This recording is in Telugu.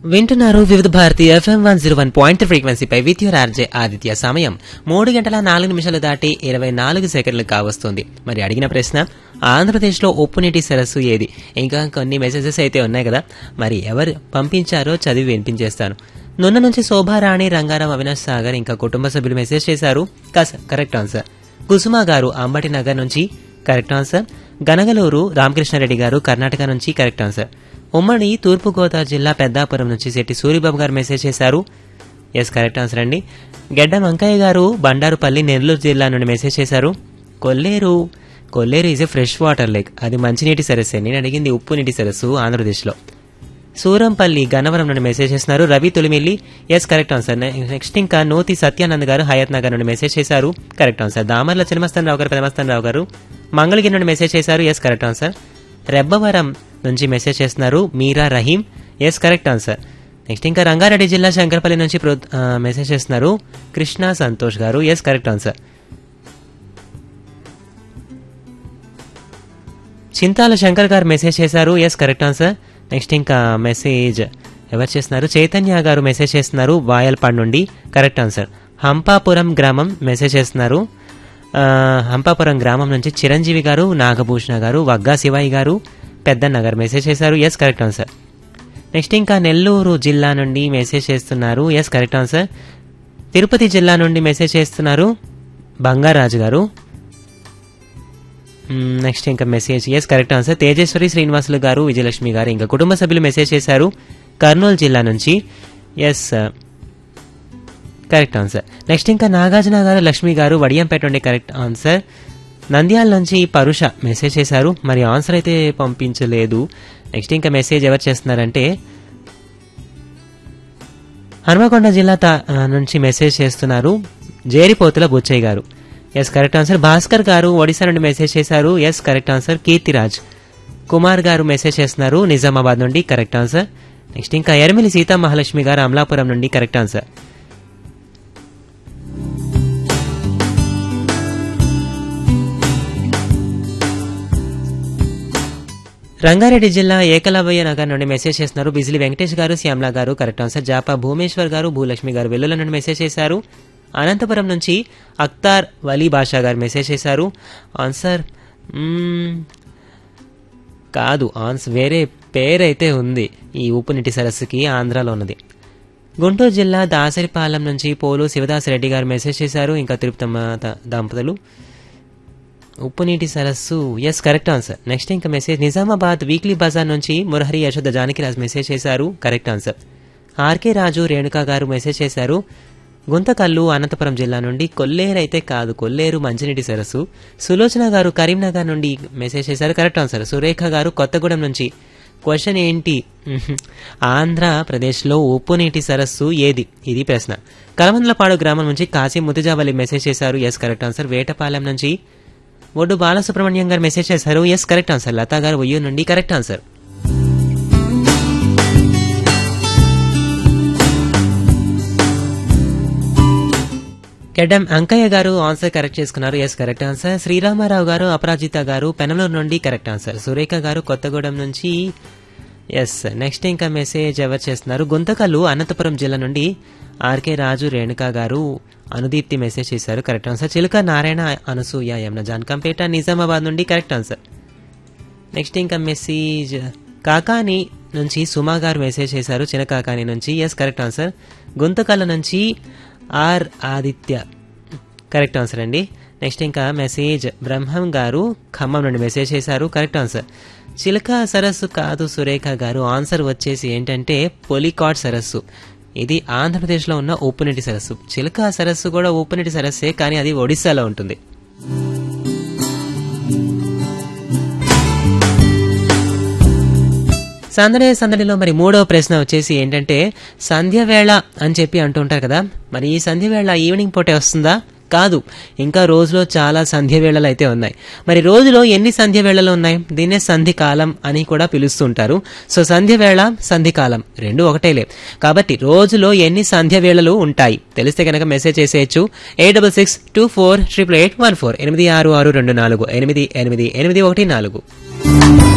వింటున్నారు Vividh Bharati FM one zero one point ఫ్రీక్వెన్సీపై విత్ యువర్ ఆర్జే ఆదిత్య సమయం మూడు గంటల నాలుగు నిమిషాలు దాటి ఇరవై నాలుగు సెకండ్లు కావస్తుంది మరి అడిగిన ప్రశ్న ఆంధ్రప్రదేశ్లో ఉప్పు నీటి సరస్సు ఏది ఇంకా కొన్ని మెసేజెస్ అయితే ఉన్నాయి కదా మరి ఎవరు పంపించారో చదివి వినిపించేస్తాను నున్న నుంచి శోభారాణి రంగారాం అవినాష్ సాగర్ ఇంకా కుటుంబ సభ్యులు మెసేజ్ చేశారు కస కరెక్ట్ ఆన్సర్ కుసుమ గారు అంబటి నగర్ నుంచి కరెక్ట్ ఆన్సర్ గనగలూరు రామకృష్ణారెడ్డి గారు కర్ణాటక నుంచి కరెక్ట్ ఆన్సర్ ఉమ్మడి తూర్పుగోదావరి జిల్లా పెద్దాపురం నుంచి శెట్టి సూరిబాబు గారు మెసేజ్ చేశారు ఎస్ కరెక్ట్ ఆన్సర్ అండి గెడ్డం అంకయ్య గారు బండారుపల్లి నెల్లూరు జిల్లా నుండి మెసేజ్ చేశారు Kolleru Kolleru is a fresh water lake అది మంచినీటి సరస్సే నేను అడిగింది ఉప్పు నీటి సరస్సు ఆంధ్రప్రదేశ్లో సూరంపల్లి గన్నవరం నుండి మెసేజ్ చేస్తున్నారు Ravi Tolimilli yes correct answer next ఇంకా నోతి సత్యానంద్ గారు హయత్ నగర్ నుండి మెసేజ్ చేశారు కరెక్ట్ ఆన్సర్ దామర్ల చినమస్తాన్ రావు గారు పెదమస్తాన్ రావు గారు మంగళగిరి నుండి మెసేజ్ చేశారు ఎస్ కరెక్ట్ ఆన్సర్ రెబ్బవరం నుంచి మెసేజ్ చేస్తున్నారు Meera Rahim yes correct answer next ఇంకా రంగారెడ్డి జిల్లా శంకరపల్లి నుంచి ప్రో- ఆ, మెసేజ్ చేస్తున్నారు Krishna Santosh garu yes correct answer Chintala Shankar garu message చేశారు ఎస్ కరెక్ట్ ఆన్సర్ నెక్స్ట్ ఇంకా మెసేజ్ ఎవరు చేస్తున్నారు చైతన్య గారు మెసేజ్ చేస్తున్నారు వాయల్పాడ్ నుండి కరెక్ట్ ఆన్సర్ హంపాపురం గ్రామం మెసేజ్ చేస్తున్నారు ఆ, హంపాపురం గ్రామం నుంచి చిరంజీవి గారు నాగభూషణ గారు వగ్గా శివయ్య గారు పెద్దన్న గారు మెసేజ్ చేశారు ఎస్ కరెక్ట్ ఆన్సర్ నెక్స్ట్ ఇంకా నెల్లూరు జిల్లా నుండి మెసేజ్ చేస్తున్నారు ఎస్ కరెక్ట్ ఆన్సర్ తిరుపతి జిల్లా నుండి మెసేజ్ చేస్తున్నారు బంగారాజు గారు నెక్స్ట్ ఇంకా message yes correct answer Tejeswari Srinivasulu garu Vijayalakshmi గారు ఇంకా కుటుంబ సభ్యులు మెసేజ్ చేశారు కర్నూలు జిల్లా నుంచి ఎస్ కరెక్ట్ ఆన్సర్ నెక్స్ట్ ఇంకా నాగార్జున గారు లక్ష్మి గారు వడియంపేట నుండి కరెక్ట్ ఆన్సర్ నంద్యాల నుంచి పరుష మెసేజ్ చేశారు మరి ఆన్సర్ అయితే పంపించలేదు నెక్స్ట్ ఇంకా మెసేజ్ ఎవరు చేస్తున్నారంటే హనుమకొండ జిల్లా తా- ఆ, నుంచి మెసేజ్ చేస్తున్నారు జేరిపోతుల బుచ్చయ్య గారు ఎస్ కరెక్ట్ ఆన్సర్ భాస్కర్ గారు ఒడిశా నుండి మెసేజ్ చేశారు yes correct answer Kirtiraj Kumar garu message చేస్తున్నారు నిజామాబాద్ నుండి కరెక్ట్ ఆన్సర్ నెక్స్ట్ ఇంకా ఎరమిలి సీతా మహాలక్ష్మి గారు అమలాపురం నుండి కరెక్ట్ ఆన్సర్ రంగారెడ్డి జిల్లా ఏకలవ్య నగర్ నుండి మెసేజ్ చేస్తున్నారు బిజిలి వెంకటేష్ గారు శ్యామ్లా గారు కరెక్ట్ ఆన్సర్ జాపా భూమేశ్వర్ గారు భూలక్ష్మి గారు వెల్లుల నుండి మెసేజ్ చేశారు అనంతపురం నుంచి అక్తార్ వలీ బాషా గారు మెసేజ్ చేశారు ఆన్సర్ మ్మ్, కాదు ఆన్సర్ వేరే పేరైతే ఉంది ఈ ఉప్పునీటి సరస్సుకి ఆంధ్రాలో ఉన్నది గుంటూరు జిల్లా దాసరిపాలెం నుంచి పోలు శివదాసరెడ్డి గారు మెసేజ్ చేశారు ఇంకా తిరుపతమ్మ ద- దంపతులు ఉప్పునీటి సరస్సు ఎస్ కరెక్ట్ ఆన్సర్ నెక్స్ట్ ఇంకా మెసేజ్ నిజామాబాద్ వీక్లీ బజార్ నుంచి మురహరి యశోద జానకిరాజ్ మెసేజ్ చేశారు correct answer R K Raju Renuka garu message చేశారు గుంతకల్లు అనంతపురం జిల్లా నుండి కొల్లేరు అయితే కాదు కొల్లేరు మంచినీటి సరస్సు సులోచన గారు కరీంనగర్ నుండి మెసేజ్ చేశారు కరెక్ట్ ఆన్సర్ సురేఖ గారు కొత్తగూడెం నుంచి క్వశ్చన్ ఏంటి ఆంధ్రప్రదేశ్లో ఉప్పు నీటి సరస్సు ఏది ఇది ప్రశ్న కలమందలపాడు గ్రామం నుంచి కాశీ ముతుజావలి మెసేజ్ చేశారు ఎస్ కరెక్ట్ ఆన్సర్ వేటపాలెం నుంచి ఒడ్డు బాలసుబ్రహ్మణ్యం గారు మెసేజ్ చేశారు ఎస్ కరెక్ట్ ఆన్సర్ లతా గారు ఉయ్యూరు నుండి correct answer Keddam Ankaiah garu answer correct చేసుకున్నారు yes correct answer Sriramarao garu Aparajita గారు పెనమలూరు నుండి కరెక్ట్ ఆన్సర్ సురేఖ గారు కొత్తగూడెం నుంచి ఎస్ నెక్స్ట్ ఇంకా మెసేజ్ ఎవరు చేస్తున్నారు గుంతకల్లు అనంతపురం జిల్లా నుండి ఆర్కే రాజు రేణుకా గారు అనుదీప్తి మెసేజ్ చేశారు కరెక్ట్ ఆన్సర్ చిలుక నారాయణ అనసూయ యమున జాన్కంపేట నిజామాబాద్ నుండి కరెక్ట్ ఆన్సర్ నెక్స్ట్ ఇంకా మెసేజ్ కాకాని నుంచి సుమా గారు మెసేజ్ చేశారు చిన్న కాకాని నుంచి ఎస్ కరెక్ట్ ఆన్సర్ గుంతకల్ల నుంచి ఆర్ ఆదిత్య కరెక్ట్ ఆన్సర్ అండి నెక్స్ట్ ఇంకా మెసేజ్ బ్రహ్మం గారు ఖమ్మం నుండి మెసేజ్ చేశారు కరెక్ట్ ఆన్సర్ చిలక సరస్సు కాదు సురేఖ గారు ఆన్సర్ వచ్చేసి ఏంటంటే పొలికాడ్ సరస్సు ఇది ఆంధ్రప్రదేశ్లో ఉన్న ఉప్పునీటి సరస్సు చిలక సరస్సు కూడా ఉప్పునీటి సరస్సే కానీ అది ఒడిశాలో ఉంటుంది సందడి సందడిలో మరి మూడవ ప్రశ్న వచ్చేసి ఏంటంటే సంధ్య వేళ అని చెప్పి అంటుంటారు కదా మరి ఈ సంధ్య వేళ ఈవినింగ్ పూటే వస్తుందా కాదు ఇంకా రోజులో చాలా సంధ్య వేళలు అయితే ఉన్నాయి మరి రోజులో ఎన్ని సంధ్య వేళలు ఉన్నాయి దీన్నే సంధి కాలం అని కూడా పిలుస్తుంటారు సో సంధ్య వేళ సంధి కాలం రెండు ఒకటేలే కాబట్టి రోజులో ఎన్ని సంధ్య వేళలు ఉంటాయి తెలిస్తే కనుక మెసేజ్ చేసేయచ్చు eight double six two four triple eight one four ఎనిమిది ఆరు ఆరు రెండు నాలుగు ఎనిమిది ఎనిమిది ఎనిమిది ఒకటి నాలుగు